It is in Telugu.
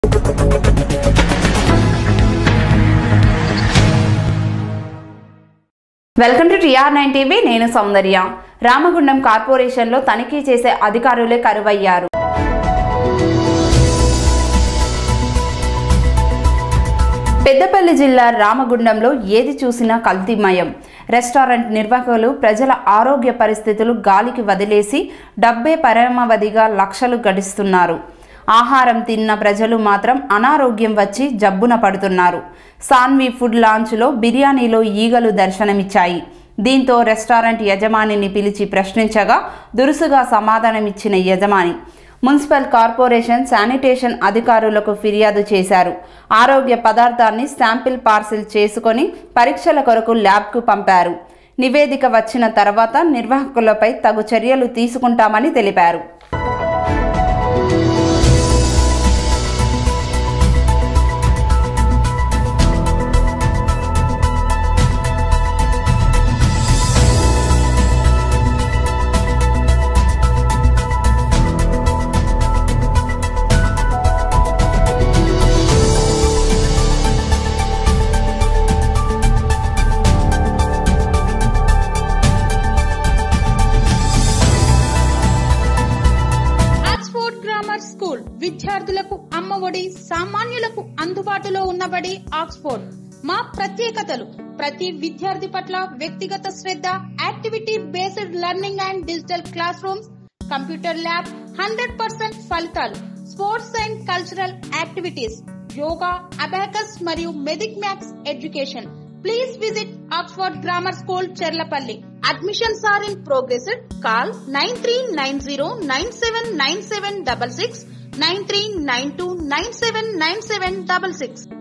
welcome to TR nine TV నేను సౌందర్య రామగుండం కార్పొరేషన్లో తనిఖీ చేసే అధికారులే కరువయ్యారు పెద్దపల్లి జిల్లా రామగుండంలో ఏది చూసినా కల్తీమయం రెస్టారెంట్ నిర్వాహకులు ప్రజల ఆరోగ్య పరిస్థితులు గాలికి వదిలేసి డబ్బే పరమావధిగా లక్షలు గడిస్తున్నారు ఆహారం తిన్న ప్రజలు మాత్రం అనారోగ్యం వచ్చి జబ్బున పడుతున్నారు సాన్వి ఫుడ్ లాంచ్లో బిర్యానీలో ఈగలు దర్శనమిచ్చాయి దీంతో రెస్టారెంట్ యజమానిని పిలిచి ప్రశ్నించగా దురుసుగా సమాధానమిచ్చిన యజమాని మున్సిపల్ కార్పొరేషన్ శానిటేషన్ అధికారులకు ఫిర్యాదు చేశారు ఆరోగ్య పదార్థాన్ని శాంపిల్ పార్సిల్ చేసుకొని పరీక్షల కొరకు ల్యాబ్కు పంపారు నివేదిక వచ్చిన తర్వాత నిర్వాహకులపై తగు చర్యలు తీసుకుంటామని తెలిపారు ఆక్స్ఫోర్డ్ గ్రామర్ స్కూల్ విద్యార్థులకు అమ్మఒడి సామాన్యులకు అందుబాటులో ఉన్నబడి ఆక్స్ఫోర్డ్ మా ప్రత్యేకతలు ప్రతి విద్యార్థి పట్ల వ్యక్తిగత శ్రద్ధ activity based learning and digital classrooms computer lab hundred percent ఫలితాలు sports and cultural activities yoga abacus మరియు Vedic maths education please visit Oxford Grammar School Cherlapally admissions are in progress call nine three nine zero nine seven nine seven double six nine three nine two nine seven nine seven double six